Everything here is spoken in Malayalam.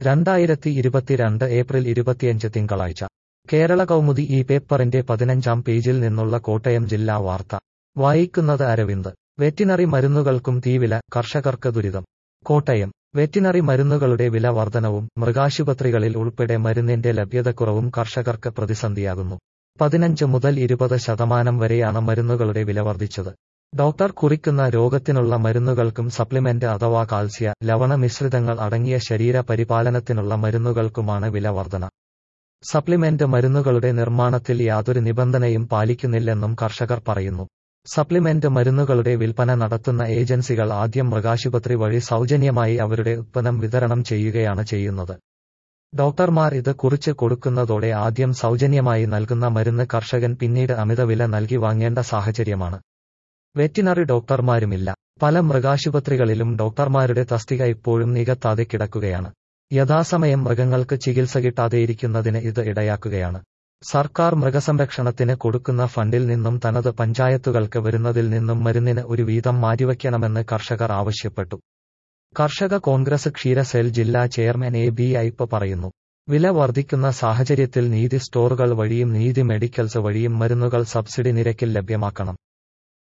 രണ്ടായിരത്തി ഇരുപത്തിരണ്ട് ഏപ്രിൽ ഇരുപത്തിയഞ്ച് തിങ്കളാഴ്ച കേരള കൗമുദി ഈ പേപ്പറിന്റെ പതിനഞ്ചാം പേജിൽ നിന്നുള്ള കോട്ടയം ജില്ലാ വാർത്ത വായിക്കുന്നത് അരവിന്ദ് വെറ്റിനറി മരുന്നുകൾക്കും തീവില കർഷകർക്ക് ദുരിതം കോട്ടയം വെറ്റിനറി മരുന്നുകളുടെ വില വർധനവും മൃഗാശുപത്രികളിൽ ഉൾപ്പെടെ മരുന്നിന്റെ ലഭ്യതക്കുറവും കർഷകർക്ക് പ്രതിസന്ധിയാകുന്നു പതിനഞ്ച് മുതൽ ഇരുപത് ശതമാനം വരെയാണ് മരുന്നുകളുടെ വില വർദ്ധിച്ചത് ഡോക്ടർ കുറിക്കുന്ന രോഗത്തിനുള്ള മരുന്നുകൾക്കും സപ്ലിമെന്റ് അഥവാ കാൽസ്യ ലവണ മിശ്രിതങ്ങൾ അടങ്ങിയ ശരീര പരിപാലനത്തിനുള്ള മരുന്നുകൾക്കുമാണ് വില വർധന സപ്ലിമെന്റ് മരുന്നുകളുടെ നിർമ്മാണത്തിൽ യാതൊരു നിബന്ധനയും പാലിക്കുന്നില്ലെന്നും കർഷകർ പറയുന്നു സപ്ലിമെന്റ് മരുന്നുകളുടെ വിൽപ്പന നടത്തുന്ന ഏജൻസികൾ ആദ്യം മൃഗാശുപത്രി വഴി സൗജന്യമായി അവരുടെ ഉത്പന്നം വിതരണം ചെയ്യുകയാണ് ചെയ്യുന്നത് ഡോക്ടർമാർ ഇത് കുറിച്ച് കൊടുക്കുന്നതോടെ ആദ്യം സൗജന്യമായി നൽകുന്ന മരുന്ന് കർഷകൻ പിന്നീട് അമിത വില നൽകി വാങ്ങേണ്ട സാഹചര്യമാണ് വെറ്റിനറി ഡോക്ടർമാരുമില്ല പല മൃഗാശുപത്രികളിലും ഡോക്ടർമാരുടെ തസ്തിക ഇപ്പോഴും നികത്താതെ കിടക്കുകയാണ് യഥാസമയം മൃഗങ്ങൾക്ക് ചികിത്സ കിട്ടാതെയിരിക്കുന്നതിന് ഇത് ഇടയാക്കുകയാണ് സർക്കാർ മൃഗസംരക്ഷണത്തിന് കൊടുക്കുന്ന ഫണ്ടിൽ നിന്നും തനത് പഞ്ചായത്തുകൾക്ക് വരുന്നതിൽ നിന്നും മരുന്നിന് ഒരു വീതം മാറ്റിവയ്ക്കണമെന്ന് കർഷകർ ആവശ്യപ്പെട്ടു കർഷക കോൺഗ്രസ് ക്ഷീരസെൽ ജില്ലാ ചെയർമാൻ എ ബി ഐപ്പ് പറയുന്നു വില വർദ്ധിക്കുന്ന സാഹചര്യത്തിൽ നീതി സ്റ്റോറുകൾ വഴിയും നീതി മെഡിക്കൽസ് വഴിയും മരുന്നുകൾ സബ്സിഡി നിരക്കിൽ ലഭ്യമാക്കണം